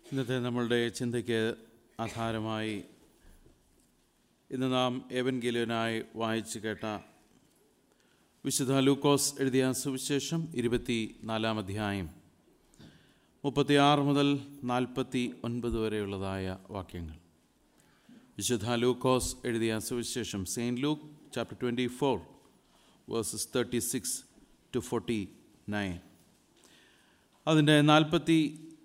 ഇന്നത്തെ നമ്മളുടെ ചിന്തയ്ക്ക് ആധാരമായി ഇന്ന് നാം ഏവൻഗിലിയനായി വായിച്ചു കേട്ട വിശുദ്ധ ലൂക്കോസ് എഴുതിയ സുവിശേഷം ഇരുപത്തി നാലാം അധ്യായം മുപ്പത്തിയാറ് മുതൽ നാൽപ്പത്തി ഒൻപത് വരെയുള്ളതായ വാക്യങ്ങൾ വിശുദ്ധ ലൂക്കോസ് എഴുതിയ സുവിശേഷം saint Luke chapter twenty four verses thirty six to forty nine അതിൻ്റെ നാൽപ്പത്തി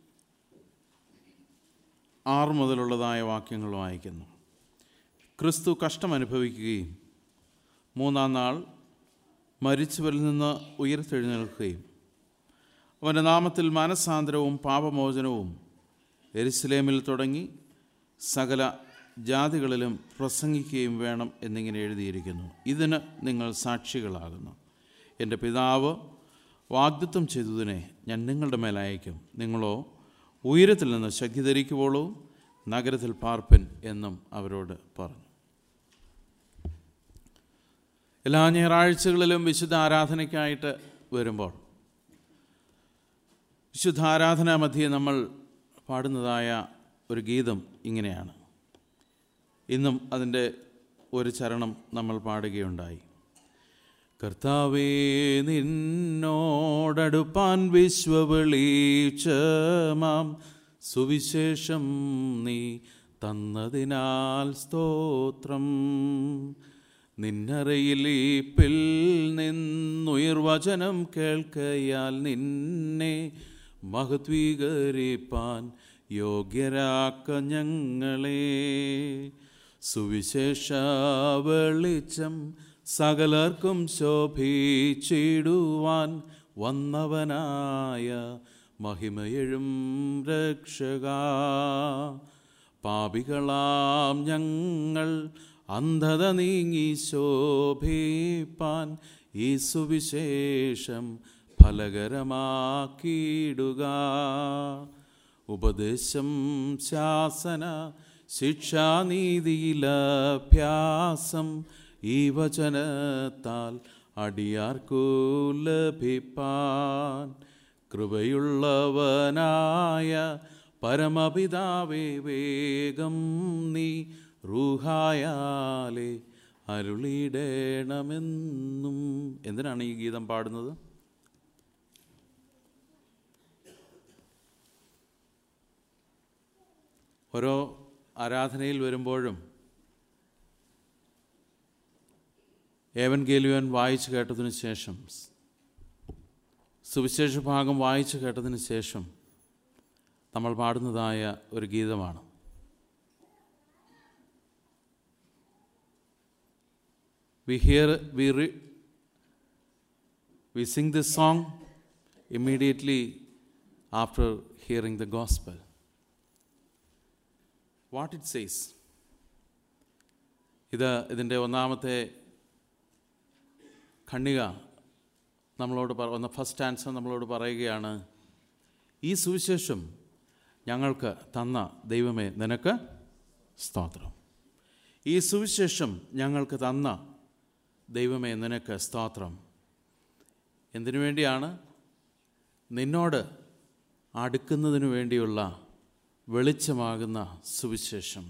ആറ് മുതലുള്ളതായ വാക്യങ്ങൾ വായിക്കുന്നു ക്രിസ്തു കഷ്ടം അനുഭവിക്കുകയും മൂന്നാം നാൾ മരിച്ചവരിൽ നിന്ന് ഉയർത്തെഴുന്നേൽക്കുകയും അവൻ്റെ നാമത്തിൽ മനസ്സാന്തരവും പാപമോചനവും എരുസലേമിൽ തുടങ്ങി സകല ജാതികളിലും പ്രസംഗിക്കുകയും വേണം എന്നിങ്ങനെ എഴുതിയിരിക്കുന്നു ഇതിന് നിങ്ങൾ സാക്ഷികളാകുന്നു എൻ്റെ പിതാവ് വാഗ്ദത്വം ചെയ്തതിനെ ഞാൻ നിങ്ങളുടെ മേലയക്കും നിങ്ങളോ ഉയരത്തിൽ നിന്ന് ശക്തി ധരിക്കുവോളൂ നഗരത്തിൽ പാർപ്പൻ എന്നും അവരോട് പറഞ്ഞു എല്ലാ ഞായറാഴ്ചകളിലും വിശുദ്ധ ആരാധനയ്ക്കായിട്ട് വരുമ്പോൾ വിശുദ്ധ ആരാധനാ മധ്യേ നമ്മൾ പാടുന്നതായ ഒരു ഗീതം ഇങ്ങനെയാണ് ഇന്നും അതിൻ്റെ ഒരു ചരണം നമ്മൾ പാടുകയുണ്ടായി കർത്താവേ നിന്നോടടുപ്പാൻ വിശ്വവിളീച്ചമാം സുവിശേഷം നീ തന്നതിനാൽ സ്തോത്രം നിന്നറയിലീപ്പിൽ നിന്നുയർവചനം കേൾക്കയാൽ നിന്നെ മഹത്വീകരിപ്പാൻ യോഗ്യരാക്ക ഞങ്ങളെ സുവിശേഷ വെളിച്ചം സകലർക്കും ശോഭിച്ചിടുവാൻ വന്നവനായ മഹിമയഴും രക്ഷക പാപികളാം ഞങ്ങൾ അന്ധത നീങ്ങി ശോഭിപ്പാൻ ഈ സുവിശേഷം ഫലകരമാക്കിയിടുക ഉപദേശം ശാസന ശിക്ഷാനീതിയിലഭ്യാസം ഈ വചനത്താൽ അടിയാർക്കു ലഭിപ്പാൻ കൃപയുള്ളവനായ പരമപിതാവേ വേഗം നീ റൂഹായാലെ അരുളിയിടേണമെന്നും എന്തിനാണ് ഈ ഗീതം പാടുന്നത് ഓരോ ആരാധനയിൽ വരുമ്പോഴും ഏവൻ ഗേലുവൻ വായിച്ചു കേട്ടതിന് ശേഷം സുവിശേഷ ഭാഗം വായിച്ചു കേട്ടതിന് ശേഷം നമ്മൾ പാടുന്നതായ ഒരു ഗീതമാണ് we hear we re we sing this song immediately after hearing the gospel what it says ഇത് ഇതിൻ്റെ ഒന്നാമത്തെ ഖണ്ണിക നമ്മളോട് പറ ഒന്ന് ഫസ്റ്റ് ആൻസർ നമ്മളോട് പറയുകയാണ് ഈ സുവിശേഷം ഞങ്ങൾക്ക് തന്ന ദൈവമേ നിനക്ക് സ്തോത്രം ഈ സുവിശേഷം ഞങ്ങൾക്ക് തന്ന ദൈവമേ നിനക്ക് സ്തോത്രം എന്തിനു വേണ്ടിയാണ് നിന്നോട് അടുക്കുന്നതിനു വേണ്ടിയുള്ള വെളിച്ചമാകുന്ന സുവിശേഷം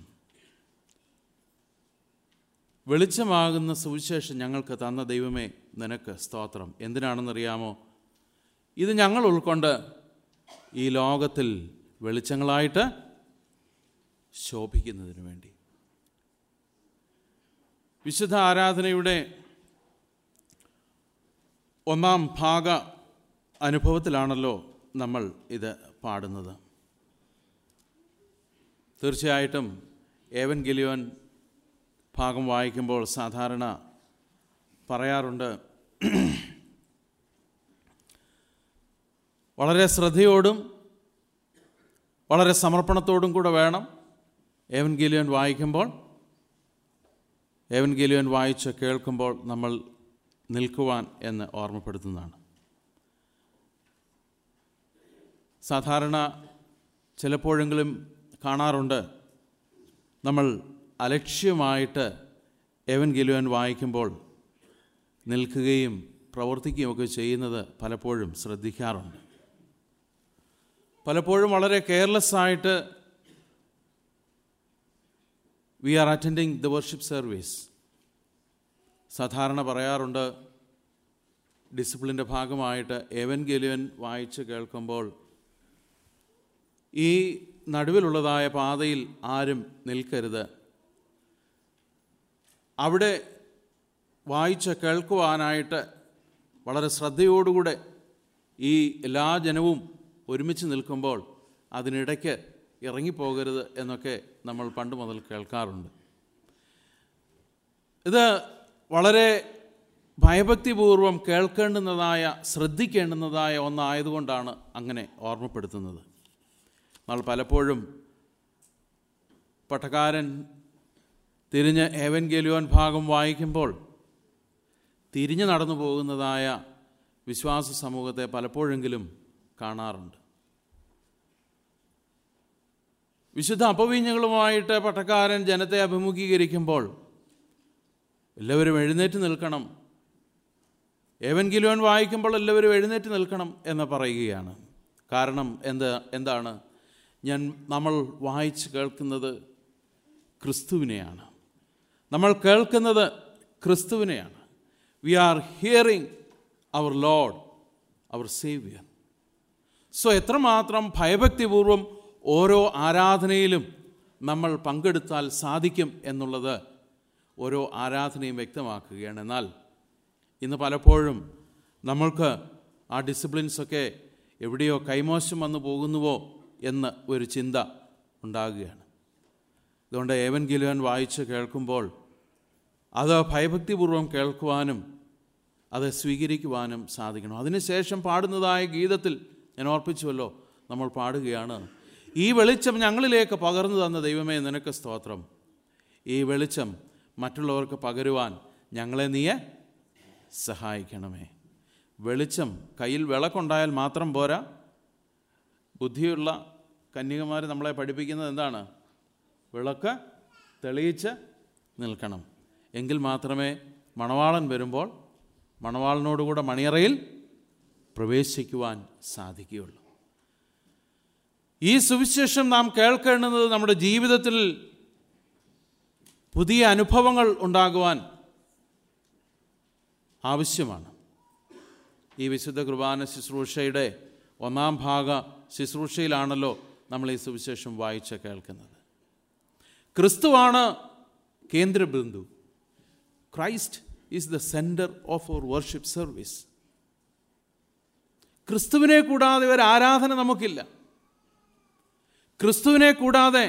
വെളിച്ചമാകുന്ന സുവിശേഷം ഞങ്ങൾക്ക് തന്ന ദൈവമേ നിനക്ക് സ്തോത്രം എന്തിനാണെന്നറിയാമോ ഇത് ഞങ്ങൾ ഉൾക്കൊണ്ട് ഈ ലോകത്തിൽ വെളിച്ചങ്ങളായിട്ട് ശോഭിക്കുന്നതിന് വേണ്ടി വിശുദ്ധ ആരാധനയുടെ ഒന്നാം ഭാഗ അനുഭവത്തിലാണല്ലോ നമ്മൾ ഇത് പാടുന്നത് തീർച്ചയായിട്ടും ഏവൻ ഗിലിയോൻ ഭാഗം വായിക്കുമ്പോൾ സാധാരണ പറയാറുണ്ട് വളരെ ശ്രദ്ധയോടും വളരെ സമർപ്പണത്തോടും കൂടെ വേണം ഏവൻ ഗിലിയോൻ വായിക്കുമ്പോൾ ഏവൻ ഗിലിയോൻ വായിച്ച് കേൾക്കുമ്പോൾ നമ്മൾ നിൽക്കുവാൻ എന്ന് ഓർമ്മപ്പെടുത്തുന്നതാണ് സാധാരണ ചിലപ്പോഴെങ്കിലും കാണാറുണ്ട് നമ്മൾ അലക്ഷ്യമായിട്ട് എവൻ ഗിലുവൻ വായിക്കുമ്പോൾ നിൽക്കുകയും പ്രവർത്തിക്കുകയും ഒക്കെ ചെയ്യുന്നത് പലപ്പോഴും ശ്രദ്ധിക്കാറുണ്ട് പലപ്പോഴും വളരെ കെയർലെസ് ആയിട്ട് we are attending the worship service സാധാരണ പറയാറുണ്ട് ഡിസിപ്ലിൻ്റെ ഭാഗമായിട്ട് ഏവൻ ഗെലുവൻ വായിച്ച് കേൾക്കുമ്പോൾ ഈ നടുവിലുള്ളതായ പാതയിൽ ആരും നിൽക്കരുത് അവിടെ വായിച്ച് കേൾക്കുവാനായിട്ട് വളരെ ശ്രദ്ധയോടുകൂടെ ഈ എല്ലാ ജനവും ഒരുമിച്ച് നിൽക്കുമ്പോൾ അതിനിടയ്ക്ക് ഇറങ്ങിപ്പോകരുത് എന്നൊക്കെ നമ്മൾ പണ്ട് മുതൽ കേൾക്കാറുണ്ട് ഇത് വളരെ ഭയഭക്തിപൂർവം കേൾക്കേണ്ടുന്നതായ ശ്രദ്ധിക്കേണ്ടുന്നതായ ഒന്നായതുകൊണ്ടാണ് അങ്ങനെ ഓർമ്മപ്പെടുത്തുന്നത് എന്നാൽ പലപ്പോഴും പട്ടക്കാരൻ തിരിഞ്ഞ് ഏവൻ ഗെലുവൻ ഭാഗം വായിക്കുമ്പോൾ തിരിഞ്ഞു നടന്നു പോകുന്നതായ വിശ്വാസ സമൂഹത്തെ പലപ്പോഴെങ്കിലും കാണാറുണ്ട് വിശുദ്ധ അപവീഞ്ഞകളുമായിട്ട് പട്ടക്കാരൻ ജനത്തെ അഭിമുഖീകരിക്കുമ്പോൾ എല്ലാവരും എഴുന്നേറ്റ് നിൽക്കണം ഏവൻ ഗിലോൻ വായിക്കുമ്പോൾ എല്ലാവരും എഴുന്നേറ്റ് നിൽക്കണം എന്ന് പറയുകയാണ് കാരണം എന്ത് എന്താണ് ഞാൻ നമ്മൾ വായിച്ച് കേൾക്കുന്നത് ക്രിസ്തുവിനെയാണ് നമ്മൾ കേൾക്കുന്നത് ക്രിസ്തുവിനെയാണ് we are hearing our lord our saviour so എത്രമാത്രം ഭയഭക്തിപൂർവം ഓരോ ആരാധനയിലും നമ്മൾ പങ്കെടുത്താൽ സാധിക്കും എന്നുള്ളത് ഓരോ ആരാധനയും വ്യക്തമാക്കുകയാണ് എന്നാൽ ഇന്ന് പലപ്പോഴും നമ്മൾക്ക് ആ ഡിസിപ്ലിൻസൊക്കെ എവിടെയോ കൈമോശം വന്നു പോകുന്നുവോ എന്ന് ഒരു ചിന്ത ഉണ്ടാകുകയാണ് അതുകൊണ്ട് ഏവൻ ഗിലുവൻ വായിച്ച് കേൾക്കുമ്പോൾ അത് ഭയഭക്തിപൂർവ്വം കേൾക്കുവാനും അത് സ്വീകരിക്കുവാനും സാധിക്കണം അതിനുശേഷം പാടുന്നതായ ഗീതത്തിൽ ഞാൻ ഓർപ്പിച്ചുവല്ലോ നമ്മൾ പാടുകയാണ് ഈ വെളിച്ചം ഞങ്ങളിലേക്ക് പകർന്നു തന്ന ദൈവമേ നിനക്ക് സ്തോത്രം ഈ വെളിച്ചം മറ്റുള്ളവർക്ക് പകരുവാൻ ഞങ്ങളെ നീയെ സഹായിക്കണമേ വെളിച്ചം കയ്യിൽ വിളക്കുണ്ടായാൽ മാത്രം പോരാ ബുദ്ധിയുള്ള കന്യകമാർ നമ്മളെ പഠിപ്പിക്കുന്നത് എന്താണ് വിളക്ക് തെളിയിച്ച് നിൽക്കണം എങ്കിൽ മാത്രമേ മണവാളൻ വരുമ്പോൾ മണവാളനോടുകൂടെ മണിയറയിൽ പ്രവേശിക്കുവാൻ സാധിക്കുകയുള്ളൂ ഈ സുവിശേഷം നാം കേൾക്കേണ്ടുന്നത് നമ്മുടെ ജീവിതത്തിൽ പുതിയ അനുഭവങ്ങൾ ഉണ്ടാകുവാൻ ആവശ്യമാണ് ഈ വിശുദ്ധ കുർബാന ശുശ്രൂഷയുടെ ഒന്നാം ഭാഗ ശുശ്രൂഷയിലാണല്ലോ നമ്മൾ ഈ സുവിശേഷം വായിച്ച് കേൾക്കുന്നത് ക്രിസ്തുവാണ് കേന്ദ്രബിന്ദു Christ is the centre of our worship service ക്രിസ്തുവിനെ കൂടാതെ ഒരു ആരാധന നമുക്കില്ല ക്രിസ്തുവിനെ കൂടാതെ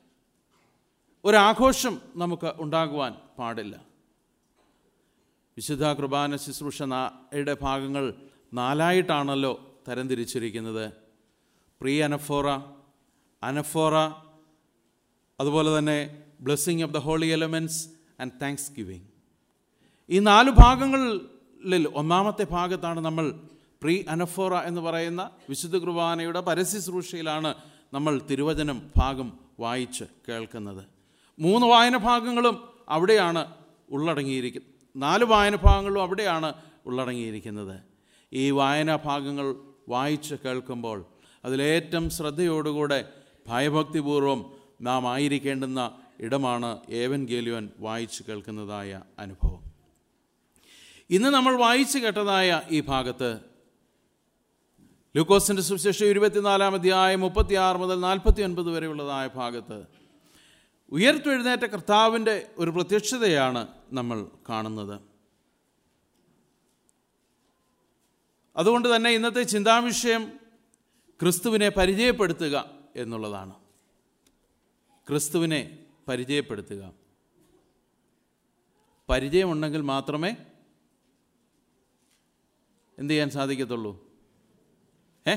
ഒരാഘോഷം നമുക്ക് ഉണ്ടാകുവാൻ പാടില്ല വിശുദ്ധ കുർബാന ശുശ്രൂഷ നായുടെ ഭാഗങ്ങൾ നാലായിട്ടാണല്ലോ തരംതിരിച്ചിരിക്കുന്നത് പ്രീ അനഫോറ അനഫോറ അതുപോലെ തന്നെ blessing of the holy elements and thanksgiving ഈ നാല് ഭാഗങ്ങളിൽ ഒന്നാമത്തെ ഭാഗത്താണ് നമ്മൾ പ്രീ അനഫോറ എന്ന് പറയുന്ന വിശുദ്ധ കുർബാനയുടെ പരസ്യശ്രൂഷയിലാണ് നമ്മൾ തിരുവചനം ഭാഗം വായിച്ച് കേൾക്കുന്നത് മൂന്ന് വായന ഭാഗങ്ങളും അവിടെയാണ് ഉള്ളടങ്ങിയിരിക്കുന്നത് നാല് വായന ഭാഗങ്ങളും അവിടെയാണ് ഉള്ളടങ്ങിയിരിക്കുന്നത് ഈ വായനാ ഭാഗങ്ങൾ വായിച്ച് കേൾക്കുമ്പോൾ അതിലേറ്റം ശ്രദ്ധയോടുകൂടെ ഭയഭക്തിപൂർവം നാം ആയിരിക്കേണ്ടുന്ന ഇടമാണ് ഏവൻ ഗേലിയോൻ വായിച്ച് കേൾക്കുന്നതായ അനുഭവം ഇന്ന് നമ്മൾ വായിച്ചു കേട്ടതായ ഈ ഭാഗത്ത് ലൂക്കോസിൻ്റെ സുവിശേഷം ഇരുപത്തിനാലാം അധ്യായം മുപ്പത്തിയാറ് മുതൽ നാൽപ്പത്തി ഒൻപത് വരെയുള്ളതായ ഭാഗത്ത് ഉയർത്തെഴുന്നേറ്റ കർത്താവിൻ്റെ ഒരു പ്രത്യക്ഷതയാണ് നമ്മൾ കാണുന്നത് അതുകൊണ്ട് തന്നെ ഇന്നത്തെ ചിന്താവിഷയം ക്രിസ്തുവിനെ പരിചയപ്പെടുത്തുക എന്നുള്ളതാണ് ക്രിസ്തുവിനെ പരിചയപ്പെടുത്തുക പരിചയമുണ്ടെങ്കിൽ മാത്രമേ എന്ത് ചെയ്യാൻ സാധിക്കത്തുള്ളൂ ഏ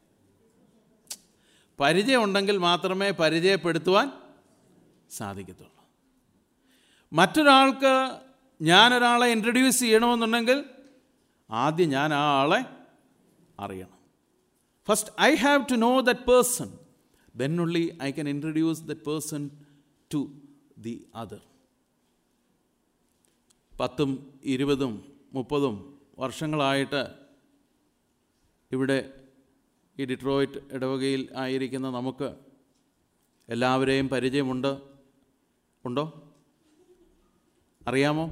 പരിചയമുണ്ടെങ്കിൽ മാത്രമേ പരിചയപ്പെടുത്തുവാൻ സാധിക്കത്തുള്ളൂ മറ്റൊരാൾക്ക് ഞാനൊരാളെ ഇൻട്രൊഡ്യൂസ് ചെയ്യണമെന്നുണ്ടെങ്കിൽ ആദ്യം ഞാൻ ആ ആളെ അറിയണം first I have to know that person then only I can introduce that person to the other പത്തും ഇരുപതും മുപ്പതും വർഷങ്ങളായിട്ട് ഇവിടെ ഈ ഡിട്രോയിറ്റ് ഇടവകയിൽ ആയിരിക്കുന്ന നമുക്ക് എല്ലാവരെയും പരിചയമുണ്ട് ഉണ്ടോ അറിയാമോ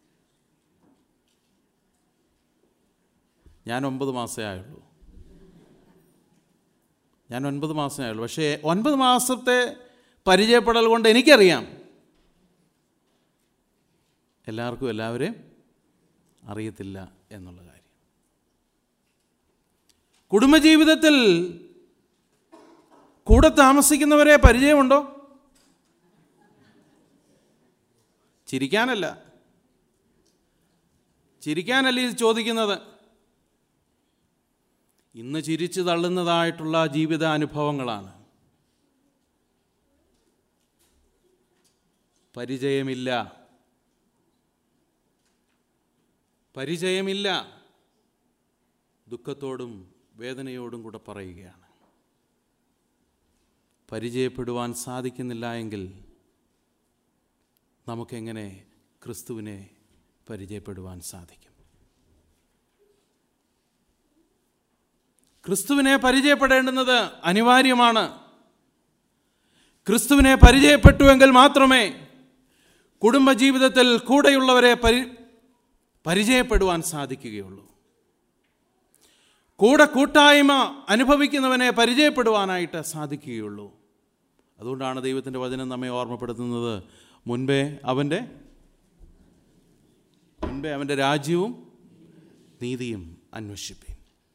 ഞാൻ ഒമ്പത് മാസമേ ആയുള്ളൂ ഞാൻ ഒൻപത് മാസമേ ആയുള്ളൂ പക്ഷേ ഒൻപത് മാസത്തെ പരിചയപ്പെടൽ കൊണ്ട് എനിക്കറിയാം എല്ലാവർക്കും എല്ലാവരെയും അറിയത്തില്ല എന്നുള്ള കാര്യം കുടുംബജീവിതത്തിൽ കൂടെ താമസിക്കുന്നവരെ പരിചയമുണ്ടോ ചിരിക്കാനല്ല ചിരിക്കാനല്ല ഇത് ചോദിക്കുന്നത് ഇന്ന് ചിരിച്ചു തള്ളുന്നതായിട്ടുള്ള ജീവിതാനുഭവങ്ങളാണ് പരിചയമില്ല പരിചയമില്ല ദുഃഖത്തോടും വേദനയോടും കൂടെ പറയുകയാണ് പരിചയപ്പെടുവാൻ സാധിക്കുന്നില്ല എങ്കിൽ നമുക്കെങ്ങനെ ക്രിസ്തുവിനെ പരിചയപ്പെടുവാൻ സാധിക്കും ക്രിസ്തുവിനെ പരിചയപ്പെടേണ്ടുന്നത് അനിവാര്യമാണ് ക്രിസ്തുവിനെ പരിചയപ്പെട്ടുവെങ്കിൽ മാത്രമേ കുടുംബജീവിതത്തിൽ കൂടെയുള്ളവരെ പരി പരിചയപ്പെടുവാൻ സാധിക്കുകയുള്ളൂ കൂടെ കൂട്ടായ്മ അനുഭവിക്കുന്നവനെ പരിചയപ്പെടുവാനായിട്ട് സാധിക്കുകയുള്ളൂ അതുകൊണ്ടാണ് ദൈവത്തിൻ്റെ വചനം നമ്മെ ഓർമ്മപ്പെടുത്തുന്നത് മുൻപേ അവൻ്റെ മുൻപേ അവൻ്റെ രാജ്യവും നീതിയും അന്വേഷിപ്പീൻ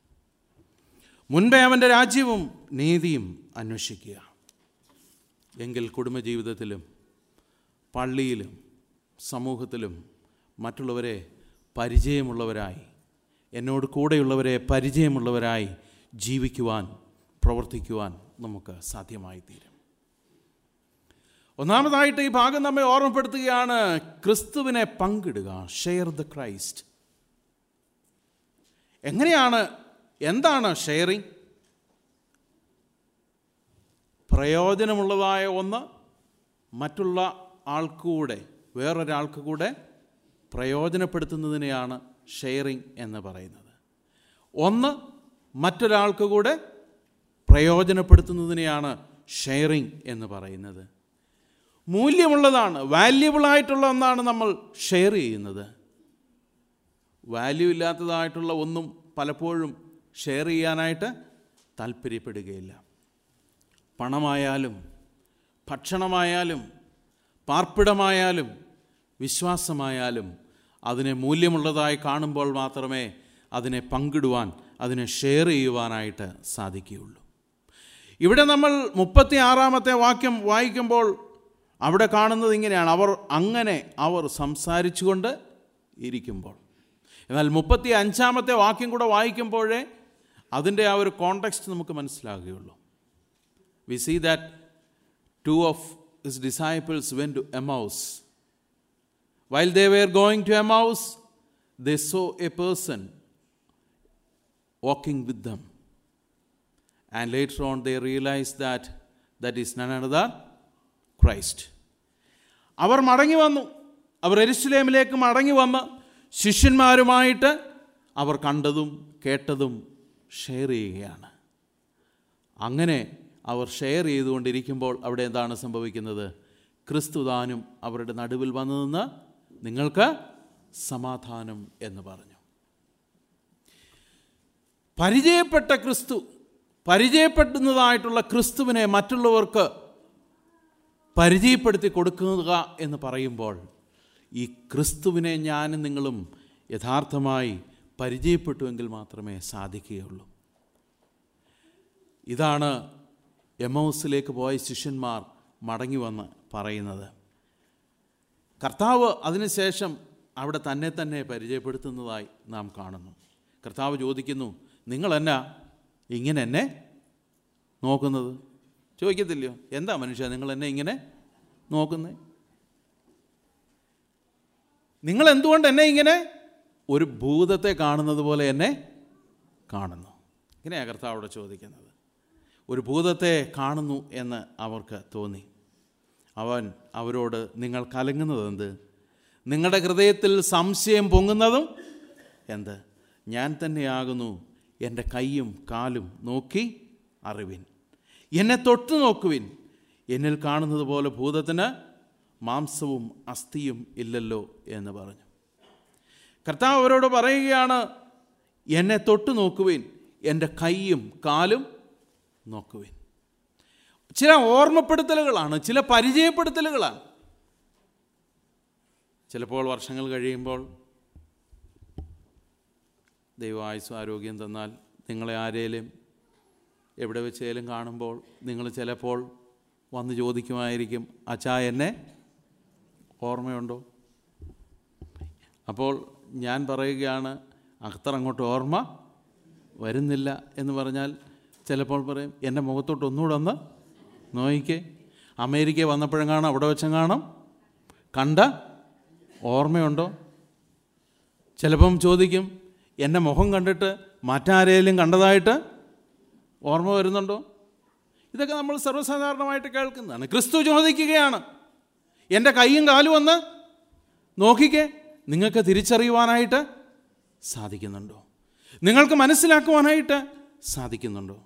മുൻപേ അവൻ്റെ രാജ്യവും നീതിയും അന്വേഷിക്കുക എങ്കിൽ കുടുംബജീവിതത്തിലും പള്ളിയിലും സമൂഹത്തിലും മറ്റുള്ളവരെ പരിചയമുള്ളവരായി എന്നോട് കൂടെയുള്ളവരെ പരിചയമുള്ളവരായി ജീവിക്കുവാൻ പ്രവർത്തിക്കുവാൻ നമുക്ക് സാധ്യമായി തീരും ഒന്നാമതായിട്ട് ഈ ഭാഗം നമ്മെ ഓർമ്മപ്പെടുത്തുകയാണ് ക്രിസ്തുവിനെ പങ്കിടുക ഷെയർ ദ ക്രൈസ്റ്റ് എങ്ങനെയാണ് എന്താണ് ഷെയറിങ് പ്രയോജനമുള്ളതായ ഒന്ന് മറ്റുള്ള ആൾക്കൂടെ വേറൊരാൾക്ക് കൂടെ പ്രയോജനപ്പെടുത്തുന്നതിനെയാണ് ഷെയറിങ് എന്ന് പറയുന്നത് ഒന്ന് മറ്റൊരാൾക്ക് കൂടെ പ്രയോജനപ്പെടുത്തുന്നതിനെയാണ് ഷെയറിങ് എന്ന് പറയുന്നത് മൂല്യമുള്ളതാണ് വാല്യബിളായിട്ടുള്ള ഒന്നാണ് നമ്മൾ ഷെയർ ചെയ്യുന്നത് വാല്യൂ ഇല്ലാത്തതായിട്ടുള്ള ഒന്നും പലപ്പോഴും ഷെയർ ചെയ്യാനായിട്ട് താല്പര്യപ്പെടുകയില്ല പണമായാലും ഭക്ഷണമായാലും പാർപ്പിടമായാലും വിശ്വാസമായാലും അതിനെ മൂല്യമുള്ളതായി കാണുമ്പോൾ മാത്രമേ അതിനെ പങ്കിടുവാൻ അതിനെ ഷെയർ ചെയ്യുവാനായിട്ട് സാധിക്കുകയുള്ളൂ ഇവിടെ നമ്മൾ മുപ്പത്തി ആറാമത്തെ വാക്യം വായിക്കുമ്പോൾ അവിടെ കാണുന്നത് ഇങ്ങനെയാണ് അവർ അങ്ങനെ അവർ സംസാരിച്ചുകൊണ്ട് ഇരിക്കുമ്പോൾ എന്നാൽ മുപ്പത്തി അഞ്ചാമത്തെ വാക്യം കൂടെ വായിക്കുമ്പോഴേ അതിൻ്റെ ആ ഒരു കോണ്ടെക്സ്റ്റ് നമുക്ക് മനസ്സിലാകുകയുള്ളൂ we see that two of his disciples went to Emmaus while they were going to Emmaus they saw a person walking with them. And later on, they realized that that is none other Christ. അവർ മടങ്ങി വന്നു അവർ എരുസലേമിലേക്ക് മടങ്ങി വന്ന് ശിഷ്യന്മാരുമായിട്ട് അവർ കണ്ടതും കേട്ടതും share ചെയ്യുകയാണ് അങ്ങനെ അവർ share ചെയ്തുകൊണ്ടിരിക്കുമ്പോൾ അവിടെ എന്താണ് സംഭവിക്കുന്നത് ക്രിസ്തുദാനും അവരുടെ നടുവിൽ വന്നു നിന്ന് നിങ്ങൾക്ക് സമാധാനം എന്ന് പറഞ്ഞു പരിചയപ്പെട്ട ക്രിസ്തു പരിചയപ്പെടുന്നതായിട്ടുള്ള ക്രിസ്തുവിനെ മറ്റുള്ളവർക്ക് പരിചയപ്പെടുത്തി കൊടുക്കുക എന്ന് പറയുമ്പോൾ ഈ ക്രിസ്തുവിനെ ഞാനും നിങ്ങളും യഥാർത്ഥമായി പരിചയപ്പെട്ടുവെങ്കിൽ മാത്രമേ സാധിക്കുകയുള്ളൂ ഇതാണ് എമൗസിലേക്ക് പോയ ശിഷ്യന്മാർ മടങ്ങി വന്ന് പറയുന്നത് കർത്താവ് അതിനുശേഷം അവിടെ തന്നെ തന്നെ പരിചയപ്പെടുത്തുന്നതായി നാം കാണുന്നു കർത്താവ് ചോദിക്കുന്നു നിങ്ങൾ എന്നാ ഇങ്ങനെ എന്നെ നോക്കുന്നത് ചോദിക്കത്തില്ലയോ എന്താ മനുഷ്യ നിങ്ങൾ എന്നെ ഇങ്ങനെ നോക്കുന്നത് നിങ്ങൾ എന്തുകൊണ്ട് എന്നെ ഇങ്ങനെ ഒരു ഭൂതത്തെ കാണുന്നത് പോലെ എന്നെ കാണുന്നു ഇങ്ങനെയാണ് കർത്താവോട് ചോദിക്കുന്നത് ഒരു ഭൂതത്തെ കാണുന്നു എന്ന് അവർക്ക് തോന്നി അവൻ അവരോട് നിങ്ങൾ കലങ്ങുന്നത് എന്ത് നിങ്ങളുടെ ഹൃദയത്തിൽ സംശയം പൊങ്ങുന്നതും എന്ത് ഞാൻ തന്നെയാകുന്നു എൻ്റെ കൈയും കാലും നോക്കി അറിവിൻ എന്നെ തൊട്ടു നോക്കുവിൻ എന്നിൽ കാണുന്നത് പോലെ ഭൂതത്തിന് മാംസവും അസ്ഥിയും ഇല്ലല്ലോ എന്ന് പറഞ്ഞു കർത്താവ് അവരോട് പറയുകയാണ് എന്നെ തൊട്ടു നോക്കുവിൻ എൻ്റെ കൈയും കാലും നോക്കുവിൻ ചില ഓർമ്മപ്പെടുത്തലുകളാണ് ചില പരിചയപ്പെടുത്തലുകളാണ് ചിലപ്പോൾ വർഷങ്ങൾ കഴിയുമ്പോൾ ദൈവായുസ് ആരോഗ്യം തന്നാൽ നിങ്ങളെ ആരേലും എവിടെ വെച്ചേലും കാണുമ്പോൾ നിങ്ങൾ ചിലപ്പോൾ വന്ന് ചോദിക്കുമായിരിക്കും അച്ഛാ എന്നെ ഓർമ്മയുണ്ടോ അപ്പോൾ ഞാൻ പറയുകയാണ് അത്ര അങ്ങോട്ട് ഓർമ്മ വരുന്നില്ല എന്ന് പറഞ്ഞാൽ ചിലപ്പോൾ പറയും എൻ്റെ മുഖത്തോട്ട് ഒന്നുകൂടെ ഒന്ന് നോയിക്കേ അമേരിക്ക വന്നപ്പോഴും കാണാം അവിടെ വെച്ചും കാണാം കണ്ട ഓർമ്മയുണ്ടോ ചിലപ്പം ചോദിക്കും എൻ്റെ മുഖം കണ്ടിട്ട് മറ്റാരേലും കണ്ടതായിട്ട് ഓർമ്മ വരുന്നുണ്ടോ ഇതൊക്കെ നമ്മൾ സർവ്വസാധാരണമായിട്ട് കേൾക്കുന്നതാണ് ക്രിസ്തു ചോദിക്കുകയാണ് എൻ്റെ കൈയും കാലും ഒന്ന് നോക്കിക്കേ നിങ്ങൾക്ക് തിരിച്ചറിയുവാനായിട്ട് സാധിക്കുന്നുണ്ടോ നിങ്ങൾക്ക് മനസ്സിലാക്കുവാനായിട്ട് സാധിക്കുന്നുണ്ടോ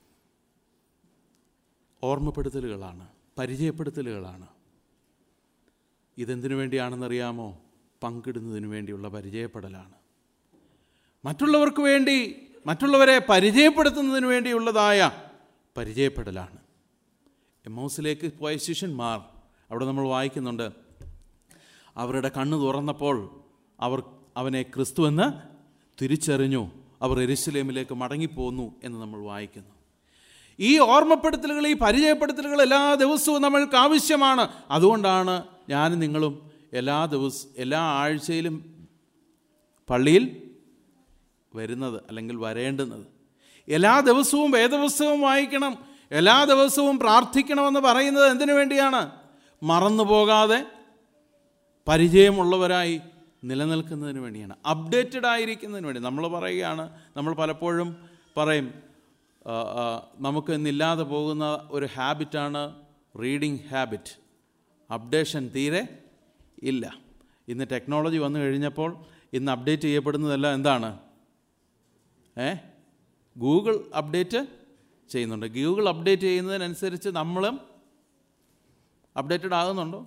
ഓർമ്മപ്പെടുത്തലുകളാണ് പരിചയപ്പെടുത്തലുകളാണ് ഇതെന്തിനു വേണ്ടിയാണെന്നറിയാമോ പങ്കിടുന്നതിന് വേണ്ടിയുള്ള പരിചയപ്പെടലാണ് മറ്റുള്ളവർക്ക് വേണ്ടി മറ്റുള്ളവരെ പരിചയപ്പെടുത്തുന്നതിന് വേണ്ടിയുള്ളതായ പരിചയപ്പെടലാണ് എമ്മോസിലേക്ക് പോയ ശിഷ്യന്മാർ അവിടെ നമ്മൾ വായിക്കുന്നുണ്ട് അവരുടെ കണ്ണ് തുറന്നപ്പോൾ അവർ അവനെ ക്രിസ്തുവെന്ന് തിരിച്ചറിഞ്ഞു അവർ എരുസലേമിലേക്ക് മടങ്ങിപ്പോന്നു എന്ന് നമ്മൾ വായിക്കുന്നു ഈ ഓർമ്മപ്പെടുത്തലുകൾ ഈ പരിചയപ്പെടുത്തലുകൾ എല്ലാ ദിവസവും നമ്മൾക്ക് ആവശ്യമാണ് അതുകൊണ്ടാണ് ഞാനും നിങ്ങളും എല്ലാ ദിവസവും എല്ലാ ആഴ്ചയിലും പള്ളിയിൽ വരുന്നത് അല്ലെങ്കിൽ വരേണ്ടുന്നത് എല്ലാ ദിവസവും വേദപുസ്തകം വായിക്കണം എല്ലാ ദിവസവും പ്രാർത്ഥിക്കണമെന്ന് പറയുന്നത് എന്തിനു വേണ്ടിയാണ് മറന്നു പോകാതെ പരിചയമുള്ളവരായി നിലനിൽക്കുന്നതിന് വേണ്ടിയാണ് അപ്ഡേറ്റഡ് ആയിരിക്കുന്നതിന് വേണ്ടി നമ്മൾ പറയുകയാണ് നമ്മൾ പലപ്പോഴും പറയും ആ, ആ, നമുക്ക് ഇന്നില്ലാതെ പോകുന്ന ഒരു ഹാബിറ്റാണ് റീഡിങ് ഹാബിറ്റ് അപ്ഡേഷൻ തീരെ ഇല്ല ഇന്ന് ടെക്നോളജി വന്നു കഴിഞ്ഞപ്പോൾ ഇന്ന് അപ്ഡേറ്റ് ചെയ്യപ്പെടുന്നതെല്ലാം എന്താണ് ഏ ഗൂഗിൾ അപ്ഡേറ്റ് ചെയ്യുന്നുണ്ട് ഗൂഗിൾ അപ്ഡേറ്റ് ചെയ്യുന്നതിനനുസരിച്ച് നമ്മളും അപ്ഡേറ്റഡ് ആകുന്നുണ്ടോ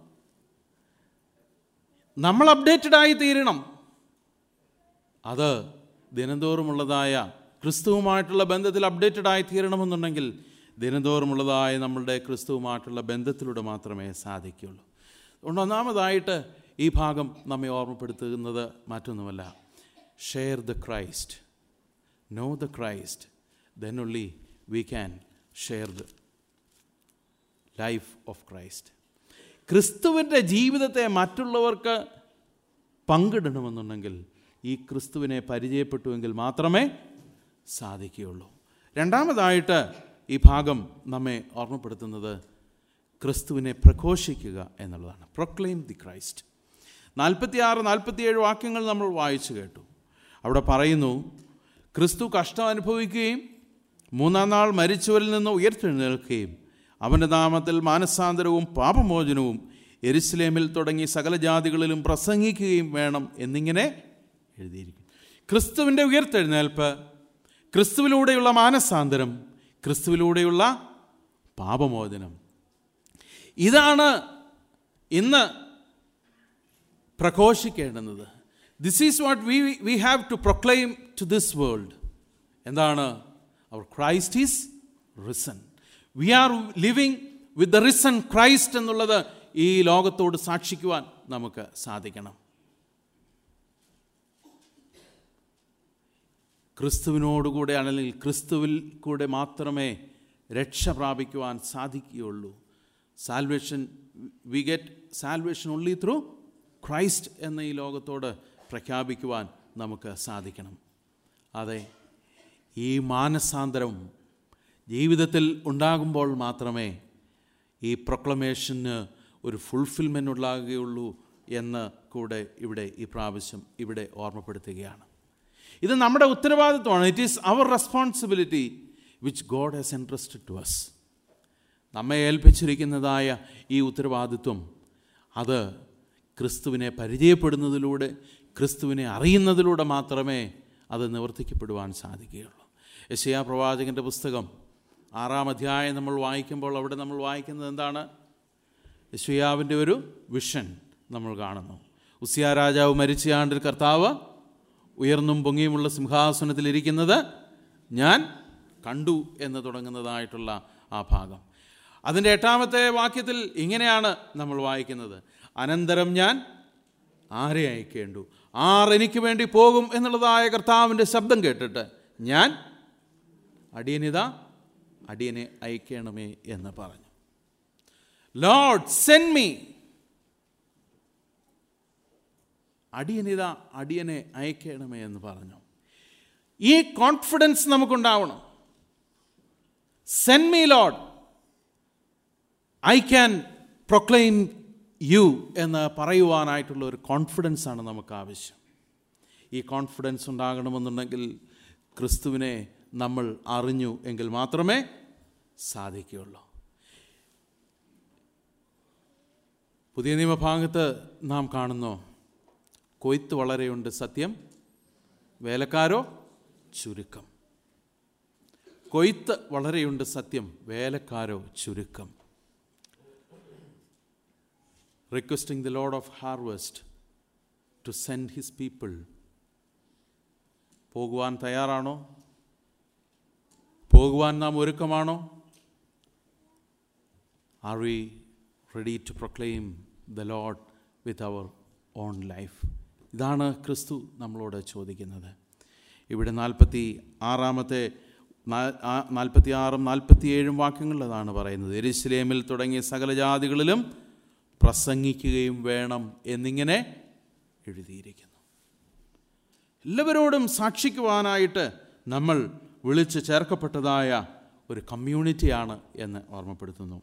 നമ്മൾ അപ്ഡേറ്റഡ് ആയി തീരണം അത് ദിനംതോറുമുള്ളതായ ക്രിസ്തുവുമായിട്ടുള്ള ബന്ധത്തിൽ അപ്ഡേറ്റഡ് ആയി തീരണമെന്നുണ്ടെങ്കിൽ ദിനംതോറുമുള്ളതായ നമ്മളുടെ ക്രിസ്തുവുമായിട്ടുള്ള ബന്ധത്തിലൂടെ മാത്രമേ സാധിക്കുകയുള്ളൂ അതുകൊണ്ട് ഒന്നാമതായിട്ട് ഈ ഭാഗം നമ്മെ ഓർമ്മപ്പെടുത്തുന്നത് മറ്റൊന്നുമല്ല share the Christ know the Christ then only we can share the life of Christ ക്രിസ്തുവിൻ്റെ ജീവിതത്തെ മറ്റുള്ളവർക്ക് പങ്കിടണമെന്നുണ്ടെങ്കിൽ ഈ ക്രിസ്തുവിനെ പരിചയപ്പെട്ടുവെങ്കിൽ മാത്രമേ സാധിക്കുകയുള്ളൂ രണ്ടാമതായിട്ട് ഈ ഭാഗം നമ്മെ ഓർമ്മപ്പെടുത്തുന്നത് ക്രിസ്തുവിനെ പ്രഘോഷിക്കുക എന്നുള്ളതാണ് പ്രൊക്ലെയിം ദി ക്രൈസ്റ്റ് നാൽപ്പത്തിയാറ് നാൽപ്പത്തിയേഴ് വാക്യങ്ങൾ നമ്മൾ വായിച്ചു കേട്ടു അവിടെ പറയുന്നു ക്രിസ്തു കഷ്ടം അനുഭവിക്കുകയും മൂന്നാം നാൾ മരിച്ചവരിൽ നിന്ന് ഉയർത്തെഴുന്നേൽക്കുകയും അവൻ്റെ നാമത്തിൽ മാനസാന്തരവും പാപമോചനവും എരുസലേമിൽ തുടങ്ങി സകല ജാതികളിലും പ്രസംഗിക്കുകയും വേണം എന്നിങ്ങനെ എഴുതിയിരിക്കും ക്രിസ്തുവിൻ്റെ ഉയർത്തെഴുന്നേൽപ്പ് ക്രിസ്തുവിലൂടെയുള്ള മാനസാന്തരം ക്രിസ്തുവിലൂടെയുള്ള പാപമോചനം ഇതാണ് ഇന്ന് പ്രഘോഷിക്കേണ്ടുന്നത് this is what we we have to proclaim to this world എന്താണ് our Christ is reason we are living with the reason Christ എന്നുള്ളത് ഈ ലോകത്തോട് സാക്ഷിക്കുവാൻ നമുക്ക് സാധിക്കണം ക്രിസ്തുവിനോടുകൂടെ അല്ലെങ്കിൽ ക്രിസ്തുവിൽ കൂടെ മാത്രമേ രക്ഷ പ്രാപിക്കുവാൻ സാധിക്കുകയുള്ളൂ salvation we get salvation only through Christ എന്ന ഈ ലോകത്തോട് പ്രഖ്യാപിക്കുവാൻ നമുക്ക് സാധിക്കണം അതെ ഈ മാനസാന്തരം ജീവിതത്തിൽ ഉണ്ടാകുമ്പോൾ മാത്രമേ ഈ പ്രൊക്ലമേഷന് ഒരു ഫുൾഫിൽമെൻ്റ് ഉണ്ടാകുകയുള്ളൂ എന്ന് കൂടെ ഇവിടെ ഈ പ്രാവശ്യം ഇവിടെ ഓർമ്മപ്പെടുത്തുകയാണ് ഇത് നമ്മുടെ ഉത്തരവാദിത്വമാണ് it is our responsibility which God has entrusted to us നമ്മെ ഏൽപ്പിച്ചിരിക്കുന്നതായ ഈ ഉത്തരവാദിത്വം അത് ക്രിസ്തുവിനെ പരിചയപ്പെടുന്നതിലൂടെ ക്രിസ്തുവിനെ അറിയുന്നതിലൂടെ മാത്രമേ അത് നിവർത്തിക്കപ്പെടുവാൻ സാധിക്കുകയുള്ളൂ യശയാ പ്രവാചകൻ്റെ പുസ്തകം ആറാം അധ്യായം നമ്മൾ വായിക്കുമ്പോൾ അവിടെ നമ്മൾ വായിക്കുന്നത് എന്താണ് യശയാവിൻ്റെ ഒരു വിഷൻ നമ്മൾ കാണുന്നു ഉസിയ രാജാവ് മരിച്ച ആണ്ടിൽ കർത്താവ് ഉയർന്നും പൊങ്ങിയുമുള്ള സിംഹാസനത്തിലിരിക്കുന്നത് ഞാൻ കണ്ടു എന്ന് തുടങ്ങുന്നതായിട്ടുള്ള ആ ഭാഗം അതിൻ്റെ എട്ടാമത്തെ വാക്യത്തിൽ ഇങ്ങനെയാണ് നമ്മൾ വായിക്കുന്നത് അനന്തരം ഞാൻ ആരെ അയക്കേണ്ടു ആർ എനിക്ക് വേണ്ടി പോകും എന്നുള്ളതായ കർത്താവിൻ്റെ ശബ്ദം കേട്ടിട്ട് ഞാൻ അടിയനിത അടിയനെ അയക്കണമേ എന്ന് പറഞ്ഞു ലോഡ് സെൻഡ് മീ അടിയനിത അടിയനെ അയക്കണമേ എന്ന് പറഞ്ഞു ഈ കോൺഫിഡൻസ് നമുക്കുണ്ടാവണം send me lord I can proclaim you എന്ന് പറയുവാനായിട്ടുള്ള ഒരു കോൺഫിഡൻസ് ആണ് നമുക്ക് ആവശ്യം ഈ കോൺഫിഡൻസ് ഉണ്ടാകണമെന്നുണ്ടെങ്കിൽ ക്രിസ്തുവിനെ നമ്മൾ അറിഞ്ഞു എങ്കിൽ മാത്രമേ സാധിക്കുകയുള്ളൂ പുതിയ നിയമഭാഗത്ത് നാം കാണുന്നു കൊയ്ത്ത് വളരെയുണ്ട് സത്യം വേലക്കാരോ ചുരുക്കം കൊയ്ത്ത് വളരെയുണ്ട് സത്യം വേലക്കാരോ ചുരുക്കം requesting the lord of harvest to send his people പോകുവാൻ തയ്യാറാണോ പോകുവാൻ നാം ഒരുക്കമാണോ are we ready to proclaim the lord with our own life ഇതാണ് ക്രിസ്തു നമ്മളോട് ചോദിക്കുന്നത് ഇവിടെ നാൽപ്പത്തി ആറാമത്തെ നാൽപ്പത്തി ആറും നാൽപ്പത്തിയേഴും വാക്യങ്ങളിൽ അതാണ് പറയുന്നത് എരിശിലേമിൽ തുടങ്ങിയ സകല ജാതികളിലും പ്രസംഗിക്കുകയും വേണം എന്നിങ്ങനെ എഴുതിയിരിക്കുന്നു എല്ലാവരോടും സാക്ഷിക്കുവാനായിട്ട് നമ്മൾ വിളിച്ച് ചേർക്കപ്പെട്ടതായ ഒരു കമ്മ്യൂണിറ്റിയാണ് എന്ന് ഓർമ്മപ്പെടുത്തുന്നു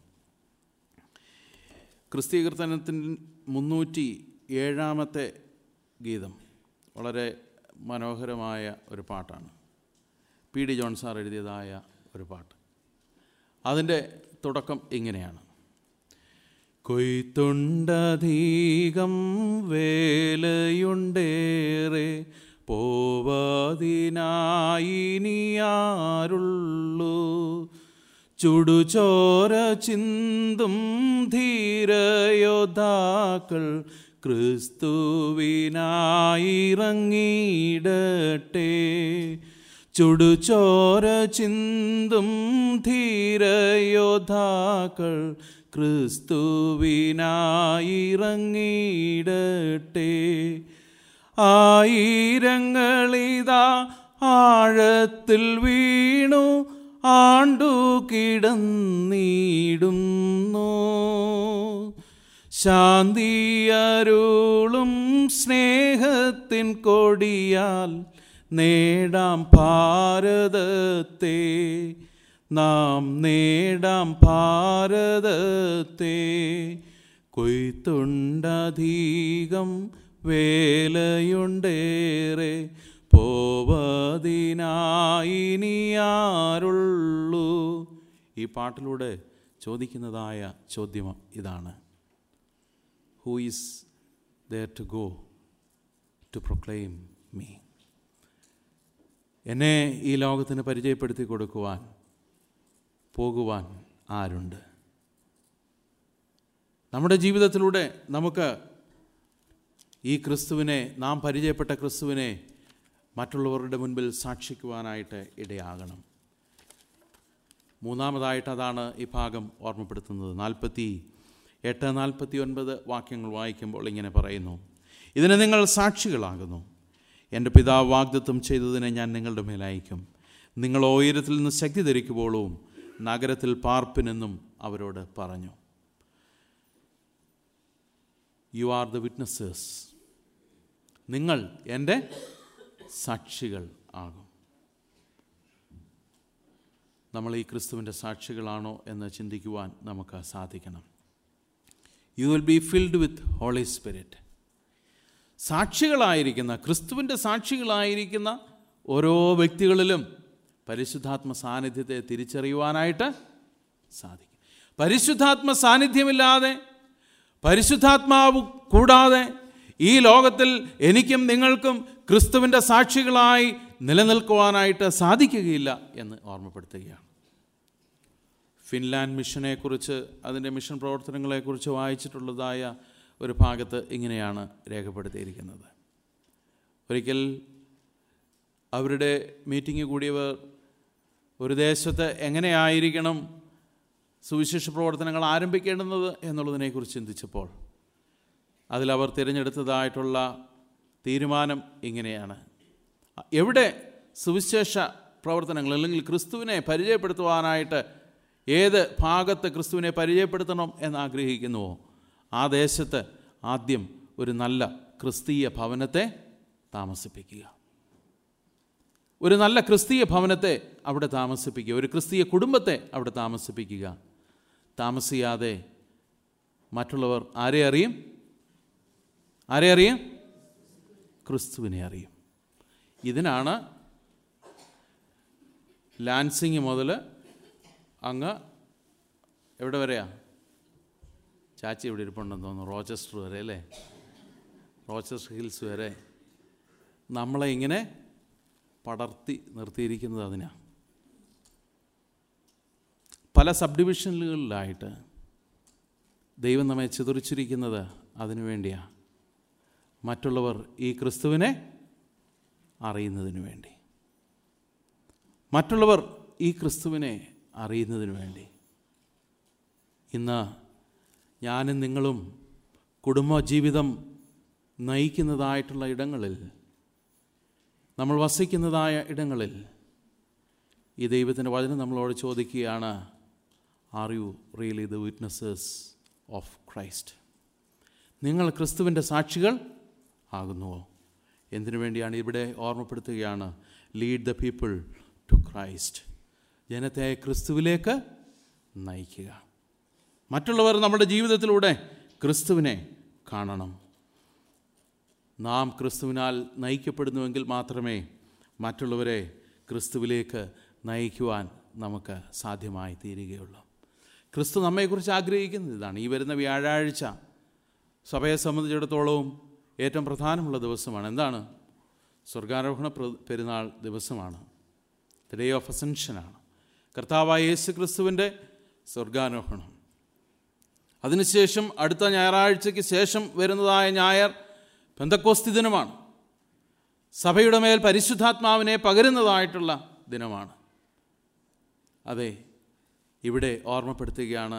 ക്രിസ്തീകൃതനത്തിൻ്റെ മുന്നൂറ്റി ഏഴാമത്തെ ഗീതം വളരെ മനോഹരമായ ഒരു പാട്ടാണ് പി ഡി ജോൺ സാർ എഴുതിയതായ ഒരു പാട്ട് അതിൻ്റെ തുടക്കം ഇങ്ങനെയാണ് കൊയ്ത്തുണ്ടധികം വേലയുണ്ടേറെ പോവാതിനായിനിയാരുള്ളൂ ചുടുചോര ചിന്തും ധീരയോദ്ധാക്കൾ ക്രിസ്തുവിനായിറങ്ങിയിടട്ടെ ചുടുചോര ചിന്തും ധീരയോദ്ധാക്കൾ ക്രിസ്തുവിനായിറങ്ങിയിടട്ടെ ആയിരങ്ങളിതാ ആഴത്തിൽ വീണു ആണ്ടു കിടന്നിടുന്നു ശാന്തിയരുളും സ്നേഹത്തിൻ കൊടിയാൽ നേടാം ഭാരതത്തെ നാം നേടാം ഭാരതത്തെ കൊയ്ത്തുണ്ടധികം വേലയുണ്ടേറെ പോവതിനായിനിയാരുള്ളൂ ഈ പാട്ടിലൂടെ ചോദിക്കുന്നതായ ചോദ്യം ഇതാണ് who is there to go to proclaim me എന്നെ ഈ ലോകത്തിന് പരിചയപ്പെടുത്തി കൊടുക്കുവാൻ പോകുവാൻ ആരുണ്ട് നമ്മുടെ ജീവിതത്തിലൂടെ നമുക്ക് ഈ ക്രിസ്തുവിനെ നാം പരിചയപ്പെട്ട ക്രിസ്തുവിനെ മറ്റുള്ളവരുടെ മുൻപിൽ സാക്ഷിക്കുവാനായിട്ട് ഇടയാകണം മൂന്നാമതായിട്ട് അതാണ് ഈ ഭാഗം ഓർമ്മപ്പെടുത്തുന്നത് നാൽപ്പത്തി എട്ട് നാൽപ്പത്തി ഒൻപത് വാക്യങ്ങൾ വായിക്കുമ്പോൾ ഇങ്ങനെ പറയുന്നു ഇതിന് നിങ്ങൾ സാക്ഷികളാകുന്നു എൻ്റെ പിതാവ് വാഗ്ദത്വം ചെയ്തതിനെ ഞാൻ നിങ്ങളുടെ മേലയക്കും നിങ്ങൾ ഉയരത്തിൽ നിന്ന് ശക്തി ധരിക്കുമ്പോഴും നഗരത്തിൽ പാർപ്പിനെന്നും അവരോട് പറഞ്ഞു യു ആർ ദ വിറ്റ്നസ്സേഴ്സ് നിങ്ങൾ എൻ്റെ സാക്ഷികൾ ആകും നമ്മൾ ഈ ക്രിസ്തുവിൻ്റെ സാക്ഷികളാണോ എന്ന് ചിന്തിക്കുവാൻ നമുക്ക് സാധിക്കണം you will be filled with holy spirit സാക്ഷികളായിരിക്കുന്ന ക്രിസ്തുവിൻ്റെ സാക്ഷികളായിരിക്കുന്ന ഓരോ വ്യക്തികളിലും പരിശുദ്ധാത്മ സാന്നിധ്യത്തെ തിരിച്ചറിയുവാനായിട്ട് സാധിക്കും പരിശുദ്ധാത്മ സാന്നിധ്യമില്ലാതെ പരിശുദ്ധാത്മാവ് കൂടാതെ ഈ ലോകത്തിൽ എനിക്കും നിങ്ങൾക്കും ക്രിസ്തുവിൻ്റെ സാക്ഷികളായി നിലനിൽക്കുവാനായിട്ട് സാധിക്കുകയില്ല എന്ന് ഓർമ്മപ്പെടുത്തുകയാണ് ഫിൻലാൻഡ് മിഷനെക്കുറിച്ച് അതിൻ്റെ മിഷൻ പ്രവർത്തനങ്ങളെക്കുറിച്ച് വായിച്ചിട്ടുള്ളതായ ഒരു ഭാഗത്ത് ഇങ്ങനെയാണ് രേഖപ്പെടുത്തിയിരിക്കുന്നത് ഒരിക്കൽ അവരുടെ മീറ്റിംഗ് കൂടിയവർ ഒരു ദേശത്ത് എങ്ങനെയായിരിക്കണം സുവിശേഷ പ്രവർത്തനങ്ങൾ ആരംഭിക്കേണ്ടുന്നത് എന്നുള്ളതിനെക്കുറിച്ച് ചിന്തിച്ചപ്പോൾ അതിലവർ തിരഞ്ഞെടുത്തതായിട്ടുള്ള തീരുമാനം ഇങ്ങനെയാണ് എവിടെ സുവിശേഷ പ്രവർത്തനങ്ങൾ അല്ലെങ്കിൽ ക്രിസ്തുവിനെ പരിചയപ്പെടുത്തുവാനായിട്ട് ഏത് ഭാഗത്ത് ക്രിസ്തുവിനെ പരിചയപ്പെടുത്തണം എന്ന് ആഗ്രഹിക്കുന്നുവോ ആ ദേശത്ത് ആദ്യം ഒരു നല്ല ക്രിസ്തീയ ഭവനത്തെ താമസിപ്പിക്കുക ഒരു നല്ല ക്രിസ്തീയ ഭവനത്തെ അവിടെ താമസിപ്പിക്കുക ഒരു ക്രിസ്തീയ കുടുംബത്തെ അവിടെ താമസിപ്പിക്കുക താമസിയാതെ മറ്റുള്ളവർ ആരെ അറിയും ആരെ അറിയും ക്രിസ്തുവിനെ അറിയും ഇതിനാണ് ലാൻസിങ് മുതൽ അങ്ങ് എവിടെ വരെയാ ചാച്ചി ഇവിടെ ഇരിപ്പുണ്ടെന്ന് തോന്നുന്നു റോച്ചസ്റ്റർ വരെ അല്ലേ റോച്ചസ്റ്റർ ഹിൽസ് വരെ നമ്മളെ ഇങ്ങനെ പടർത്തി നിർത്തിയിരിക്കുന്നത് അതിനാ പല സബ് ഡിവിഷനുകളിലായിട്ട് ദൈവം നമ്മെ ചിതറിച്ചിരിക്കുന്നത് അതിനു വേണ്ടിയാണ് മറ്റുള്ളവർ ഈ ക്രിസ്തുവിനെ അറിയുന്നതിന് വേണ്ടി മറ്റുള്ളവർ ഈ ക്രിസ്തുവിനെ അറിയുന്നതിന് വേണ്ടി ഇന്ന് ഞാനും നിങ്ങളും കുടുംബജീവിതം നയിക്കുന്നതായിട്ടുള്ള ഇടങ്ങളിൽ നമ്മൾ വസിക്കുന്നതായ ഇടങ്ങളിൽ ഈ ദൈവത്തിൻ്റെ വചനം നമ്മളോട് ചോദിക്കുകയാണ് are you really the witnesses of Christ നിങ്ങൾ ക്രിസ്തുവിൻ്റെ സാക്ഷികൾ ആകുന്നുവോ എന്തിനു വേണ്ടിയാണ് ഇവിടെ ഓർമ്മപ്പെടുത്തുകയാണ് lead the people to Christ ജനത്തെ ക്രിസ്തുവിലേക്ക് നയിക്കുക മറ്റുള്ളവർ നമ്മുടെ ജീവിതത്തിലൂടെ ക്രിസ്തുവിനെ കാണണം നാം ക്രിസ്തുവിനാൽ നയിക്കപ്പെടുന്നുവെങ്കിൽ മാത്രമേ മറ്റുള്ളവരെ ക്രിസ്തുവിലേക്ക് നയിക്കുവാൻ നമുക്ക് സാധ്യമായി തീരുകയുള്ളൂ ക്രിസ്തു നമ്മെക്കുറിച്ച് ആഗ്രഹിക്കുന്നത് ഇതാണ് ഈ വരുന്ന വ്യാഴാഴ്ച സഭയെ സംബന്ധിച്ചിടത്തോളവും ഏറ്റവും പ്രധാനമുള്ള ദിവസമാണ് എന്താണ് സ്വർഗാരോഹണ പ്ര- പെരുന്നാൾ ദിവസമാണ് ദ ഡേ ഓഫ് അസെൻഷനാണ് കർത്താവായ യേശു ക്രിസ്തുവിൻ്റെ സ്വർഗാരോഹണം അതിനുശേഷം അടുത്ത ഞായറാഴ്ചയ്ക്ക് ശേഷം വരുന്നതായ ഞായർ പെന്തക്കോസ്തി ദിനമാണ് സഭയുടെ മേൽ പരിശുദ്ധാത്മാവിനെ പകരുന്നതായിട്ടുള്ള ദിനമാണ് അതെ ഇവിടെ ഓർമ്മപ്പെടുത്തുകയാണ്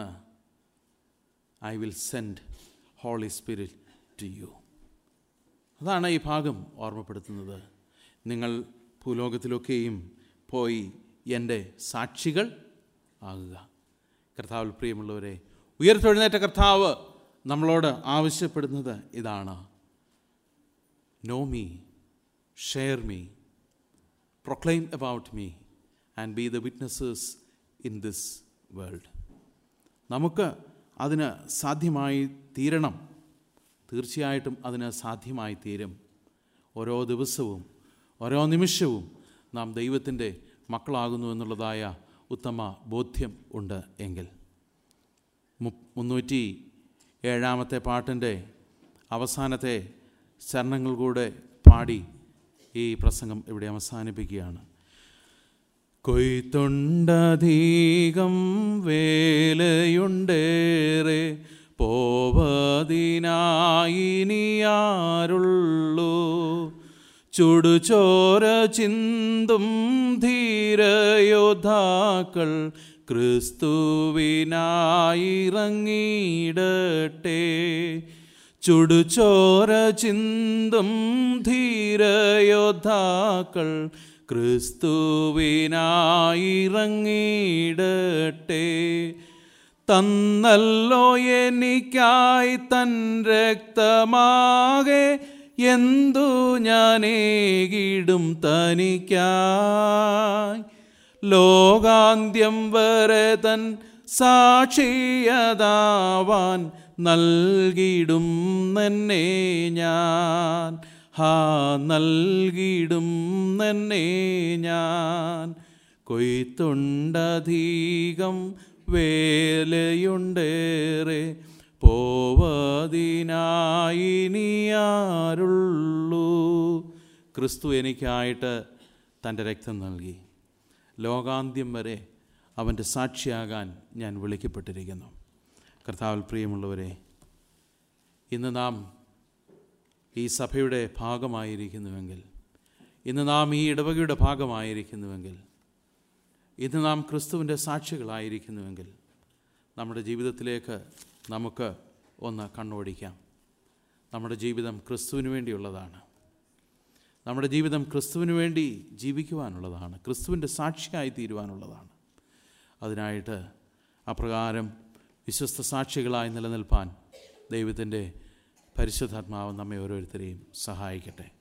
I will send holy spirit to you അതാണ് ഈ ഭാഗം ഓർമ്മപ്പെടുത്തുന്നത് നിങ്ങൾ ഭൂലോകത്തിലൊക്കെയും പോയി എൻ്റെ സാക്ഷികൾ ആകുക കർത്താവിൽ പ്രിയമുള്ളവരെ ഉയർത്തെഴുന്നേറ്റ കർത്താവ് നമ്മളോട് ആവശ്യപ്പെടുന്നത് ഇതാണ് know me share me proclaim about me and be the witnesses in this world നമുക്ക് അതിന് സാധ്യമായി തീരണം തീർച്ചയായിട്ടും അതിന് സാധ്യമായി തീരും ഓരോ ദിവസവും ഓരോ നിമിഷവും നാം ദൈവത്തിൻ്റെ മക്കളാകുന്നു എന്നുള്ളതായ ഉത്തമ ബോധ്യം ഉണ്ട് എങ്കിൽ മു- മുന്നൂറ്റി ഏഴാമത്തെ പാട്ടിൻ്റെ അവസാനത്തെ ചരണങ്ങൾ കൂടെ പാടി ഈ പ്രസംഗം ഇവിടെ അവസാനിപ്പിക്കുകയാണ് കൊയ്ത്തൊണ്ടധികം വേലയുണ്ടേറെ പോവതിനായിനിയാരുള്ളൂ ചുടുചോര ചിന്തും ധീരയോദ്ധാക്കൾ ക്രിസ്തുവിനായിറങ്ങിയിടട്ടെ ചുടുചോര ചിന്തും ധീരയോദ്ധാക്കൾ ക്രിസ്തുവിനായിറങ്ങിയിടട്ടെ തന്നല്ലോ എനിക്കായി തൻ രക്തമാകെ എന്തു ഞാനേകിടും തനിക്കായി ലോകാന്ത്യം വരെ തൻ സാക്ഷിയതാവാൻ നൽകിടും തന്നെ ഞാൻ ഹാ നൽകിടും തന്നെ ഞാൻ കൊയ്ത്തുണ്ടധികം വേലയുണ്ടേറെ പോവതിനായിനിയാരുള്ളൂ ക്രിസ്തു എനിക്കായിട്ട് തൻ്റെ രക്തം നൽകി ലോകാന്ത്യം വരെ അവൻ്റെ സാക്ഷിയാകാൻ ഞാൻ വിളിക്കപ്പെട്ടിരിക്കുന്നു കർത്താവിൽ പ്രിയമുള്ളവരെ ഇന്ന് നാം ഈ സഭയുടെ ഭാഗമായിരിക്കുന്നുവെങ്കിൽ ഇന്ന് നാം ഈ ഇടവകയുടെ ഭാഗമായിരിക്കുന്നുവെങ്കിൽ ഇന്ന് നാം ക്രിസ്തുവിൻ്റെ സാക്ഷികളായിരിക്കുന്നുവെങ്കിൽ നമ്മുടെ ജീവിതത്തിലേക്ക് നമുക്ക് ഒന്ന് കണ്ണോടിക്കാം നമ്മുടെ ജീവിതം ക്രിസ്തുവിന് വേണ്ടിയുള്ളതാണ് നമ്മുടെ ജീവിതം ക്രിസ്തുവിന് വേണ്ടി ജീവിക്കുവാനുള്ളതാണ് ക്രിസ്തുവിൻ്റെ സാക്ഷിയായി തീരുവാനുള്ളതാണ് അതിനായിട്ട് അപ്രകാരം വിശ്വസ്ത സാക്ഷികളായി നിലനിൽപ്പാൻ ദൈവത്തിൻ്റെ പരിശുദ്ധാത്മാവ് നമ്മെ ഓരോരുത്തരെയും സഹായിക്കട്ടെ